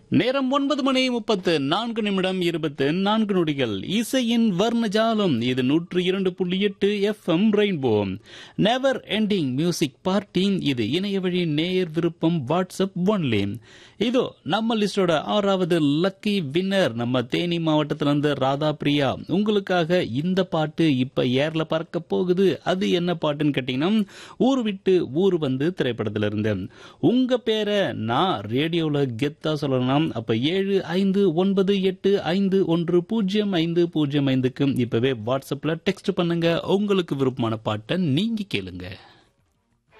நேரம் ஒன்பது மணி முப்பத்து நான்கு நிமிடம் இருபத்து நான்கு நொடிகள் இசையின் வர்ணஜாலம் இது நூற்று இரண்டு புள்ளி எட்டு F M rainbow never ending music party இது இணைய வழி நேயர் விருப்பம் வாட்ஸ்அப் ஒன்லி இதோ நம்ம லிஸ்டோட ஆறாவது லக்கி வின்னர் நம்ம தேனி மாவட்டத்திலிருந்து ராதா பிரியா உங்களுக்காக இந்த பாட்டு இப்ப ஏர்ல பறக்க போகுது அது என்ன பாட்டுன்னு கேட்டீங்கன்னா ஊர் விட்டு ஊர் வந்து திரைப்படத்துல இருந்து உங்க பேரை நான் ரேடியோல கெத்தா சொல்லணும் அப்ப ஏழு ஐந்து ஒன்பது எட்டு ஐந்து ஒன்று பூஜ்ஜியம் ஐந்து பூஜ்ஜியம் ஐந்துக்கு இப்பவே வாட்ஸ்அப்ல டெக்ஸ்ட் பண்ணுங்க உங்களுக்கு விருப்பமான பாட்டை நீங்க கேளுங்க